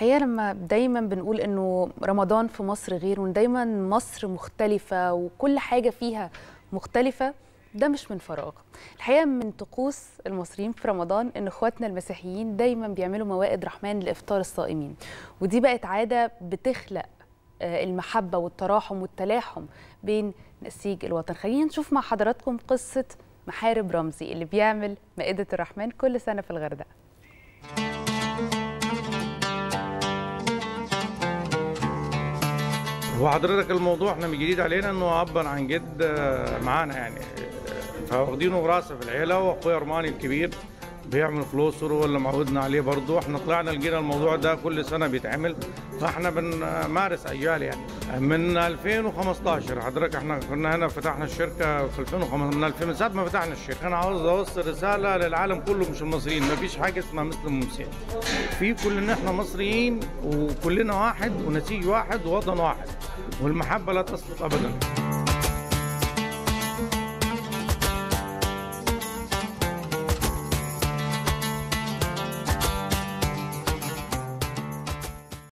الحقيقه لما دايما بنقول انه رمضان في مصر غير وان دايما مصر مختلفه وكل حاجه فيها مختلفه ده مش من فراغ الحقيقه من طقوس المصريين في رمضان ان اخواتنا المسيحيين دايما بيعملوا موائد رحمن لافطار الصائمين ودي بقت عاده بتخلق آه، المحبه والتراحم والتلاحم بين نسيج الوطن خلينا نشوف مع حضراتكم قصه محارب رمزي اللي بيعمل مائده الرحمن كل سنه في الغردقه هو حضرتك الموضوع احنا من جديد علينا انه عبر عن جد آه، معانا يعني آه، فواخدينه وراسه في العيله واخويا ارماني الكبير بيعمل فلوسر ولا معودنا عليه برضه احنا طلعنا لقينا الموضوع ده كل سنه بيتعمل فاحنا بنمارس اجيال يعني من 2015 حضرتك احنا كنا هنا فتحنا الشركه في 2015 من 2000 من ساعه ما فتحنا الشركه انا عاوز اوصل رساله للعالم كله مش المصريين ما فيش حاجه اسمها مسلم ومسيحي في كلنا احنا مصريين وكلنا واحد ونسيج واحد ووطن واحد والمحبه لا تسقط ابدا